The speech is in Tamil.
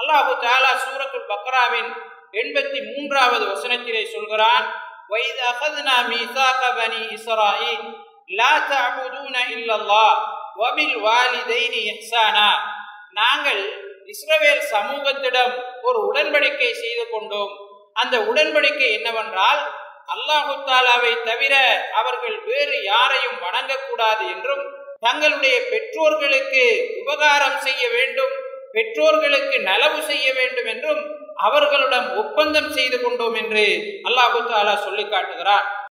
அல்லாஹு தாலா சூரத்துல் பக்ராவின் எண்பத்தி மூன்றாவது வசனத்திலே சொல்கிறான் வைத் அகதுனா மீசாக பனி இஸ்ராயில் லா தஅபுதூன இல்லல்லாஹ் வபில் வாலிதைனி இஹ்சானா நாங்கள் இஸ்ரவேல் சமூகத்திடம் ஒரு உடன்படிக்கை செய்து கொண்டோம் அந்த உடன்படிக்கை என்னவென்றால் அல்லாஹு தாலாவை தவிர அவர்கள் வேறு யாரையும் வணங்கக்கூடாது என்றும் தங்களுடைய பெற்றோர்களுக்கு உபகாரம் செய்ய வேண்டும் பெற்றோர்களுக்கு நலவு செய்ய வேண்டும் என்றும் அவர்களிடம் ஒப்பந்தம் செய்து கொண்டோம் என்று அல்லாஹு தாலா சொல்லி காட்டுகிறார்